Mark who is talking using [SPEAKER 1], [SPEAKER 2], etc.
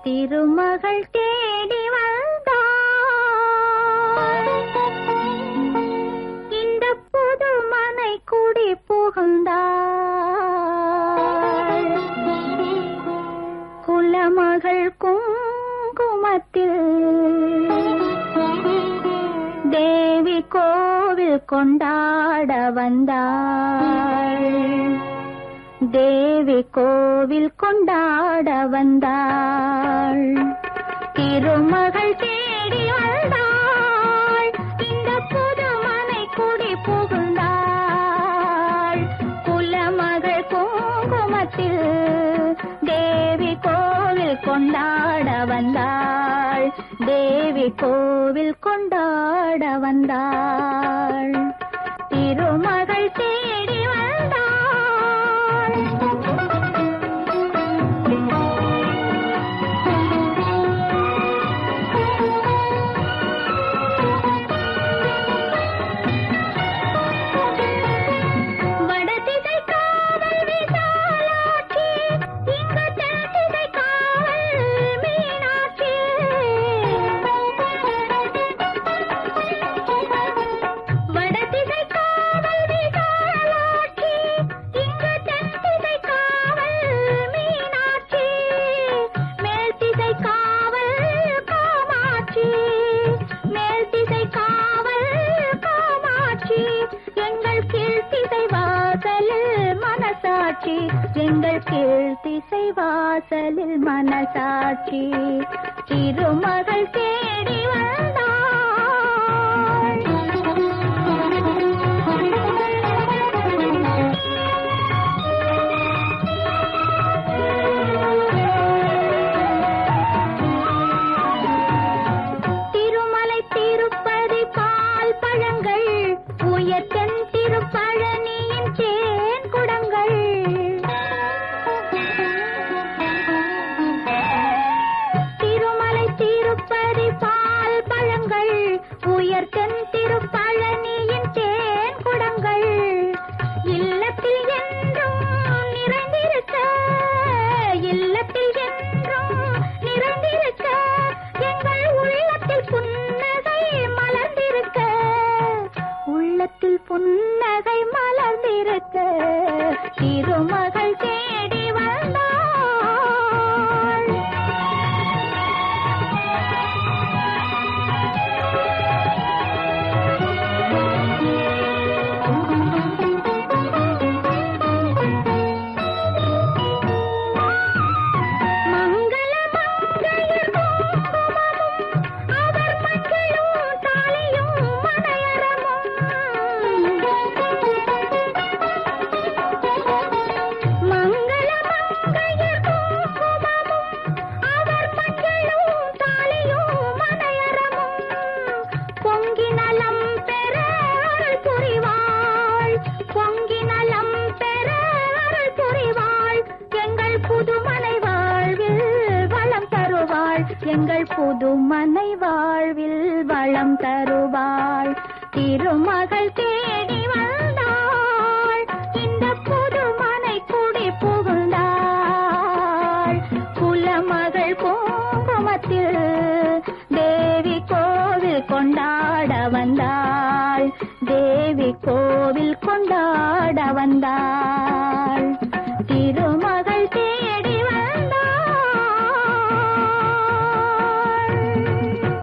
[SPEAKER 1] திருமகள் தேடி வந்தாள் இந்த புது மனை குடி புகுந்தாள் குலமகள் குங்குமத்தில் தேவி கோவில் கொண்டாட வந்தாள் தேவி கோவில் கொண்டாட வந்தாள் திருமகள் தேடி வந்தாள் இந்த புது மனை குடி புகுந்தாள் குலமகள் குங்குமத்தில் தேவி கோவில் கொண்டாட வந்தாள் தேவி கோவில் கொண்டாட வந்தாள் திருமகள் தேடி வந்தாள் வடதிசை காவல் விசாலாட்சி இங்கு தென்திசை காவல் மீனாட்சி வடதிசை காவல் விசாலாட்சி இங்கு தென்திசை காவல் மீனாட்சி மேல் திசை காவல் காமாட்சி மேல் திசை காவல் காமாட்சி எங்கள் கீழ் திசை வாசலில் மனசாட்சி எங்கள் கீழ் திசை வாசலில் மனசாட்சி திருமகள் தேடி வந்தாள் திருமலை திருப்பதி பால் பழங்கள் உயர்த்தன் திருப்பழனியின் சேன் குடங்கள் திருமலை திருப்பதி பால் பழங்கள் உயர்த்தன் திருப்பழனியின் தேன் குடங்கள் இல்லத்தில் என்றும் நிறைந்திருக்க இல்லத்தில் என்றும் நிறைந்திருக்க எங்கள் உள்ளத்தில் புன்னகை மலர்ந்திருக்க உள்ளத்தில் புன்னகை மலர்ந்திருக்க திருமகள் தேடி வந்தாள் மங்கள மங்கையர் குங்குமமும் அவர் மஞ்சளும் தாலியும் மனையறமும் மங்கள மங்கையர் குங்குமமும் அவர் மஞ்சளும் தாலியும் மனையறமும் பொங்கி நலம் பெற அருள் புரிவாள் பொங்கி நலம் பெற அருள் புரிவாள் எங்கள் புதுமனை வாழ்வில் வளம் தருவாள் எங்கள் புதுமனை வாழ்வில் வளம் தருவாள் திருமகள் தேடி வந்தாள் இந்த புதுமனை குடி புகுந்தாள் குலமகள் குங்குமத்தில்